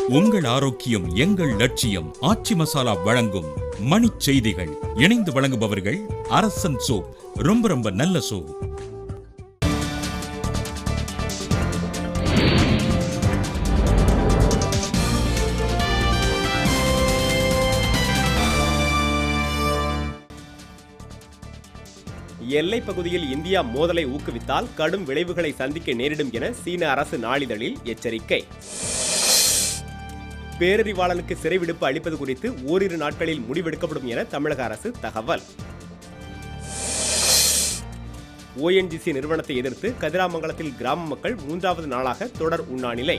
உங்கள் ஆரோக்கியம் எங்கள் லட்சியம் ஆச்சி மசாலா வழங்கும் மணிச் செய்திகள் இணைந்து வழங்குபவர்கள் அரசன் சோப் ரொம்ப ரொம்ப நல்ல சோப் எல்லைப் பகுதியில் இந்தியா மோதலை ஊக்குவித்தால் கடும் விளைவுகளை சந்திக்க நேரிடும் என சீன அரசு நாளிதழில் எச்சரிக்கை பேரறிவாளனுக்கு சிறை விடுப்பு அளிப்பது குறித்து ஓரிரு நாட்களில் முடிவெடுக்கப்படும் என தமிழக அரசு தகவல் ஓஎன்ஜிசி நிறுவனத்தை எதிர்த்து கதிராமங்கலத்தில் கிராம மக்கள் மூன்றாவது நாளாக தொடர் உண்ணாநிலை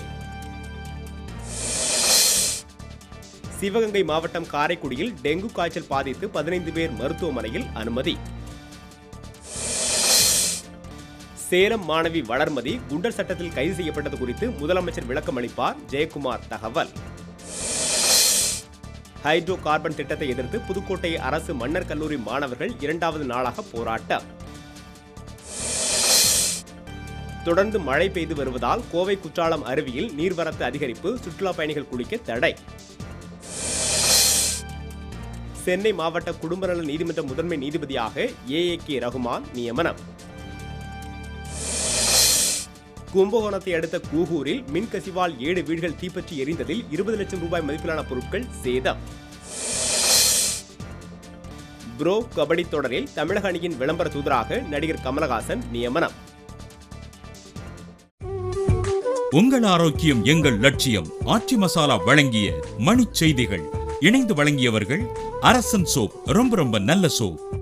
சிவகங்கை மாவட்டம் காரைக்குடியில் டெங்கு காய்ச்சல் பாதித்து பதினைந்து பேர் மருத்துவமனையில் அனுமதி சேலம் மாணவி வளர்மதி குண்டர் சட்டத்தில் கைது செய்யப்பட்டது குறித்து முதலமைச்சர் விளக்கம் அளிப்பார் ஜெயக்குமார் தகவல் ஹைட்ரோ கார்பன் திட்டத்தை எதிர்த்து புதுக்கோட்டை அரசு மன்னர் கல்லூரி மாணவர்கள் இரண்டாவது நாளாக போராட்டம் தொடர்ந்து மழை பெய்து வருவதால் கோவை குற்றாலம் அருவியில் நீர்வரத்து அதிகரிப்பு சுற்றுலா பயணிகள் குளிக்க தடை சென்னை மாவட்ட குடும்ப நல நீதிமன்ற முதன்மை நீதிபதியாக ஏ ஏ கே ரகுமான் நியமனம் கும்பகோணத்தை அடுத்த கூகூரில் மின்கசிவால் ஏழு வீடுகள் தீப்பற்றி எரிந்ததில் இருபது லட்சம் ரூபாய் மதிப்பிலான பொருட்கள் சேதம் ப்ரோ கபடி தொடரில் தமிழக அணியின் விளம்பர தூதராக நடிகர் கமலஹாசன் நியமனம் உங்கள் ஆரோக்கியம் எங்கள் லட்சியம் ஆச்சி மசாலா வழங்கிய மணிச் செய்திகள் இணைந்து வழங்கியவர்கள் அரசன் சோப் ரொம்ப ரொம்ப நல்ல சோப்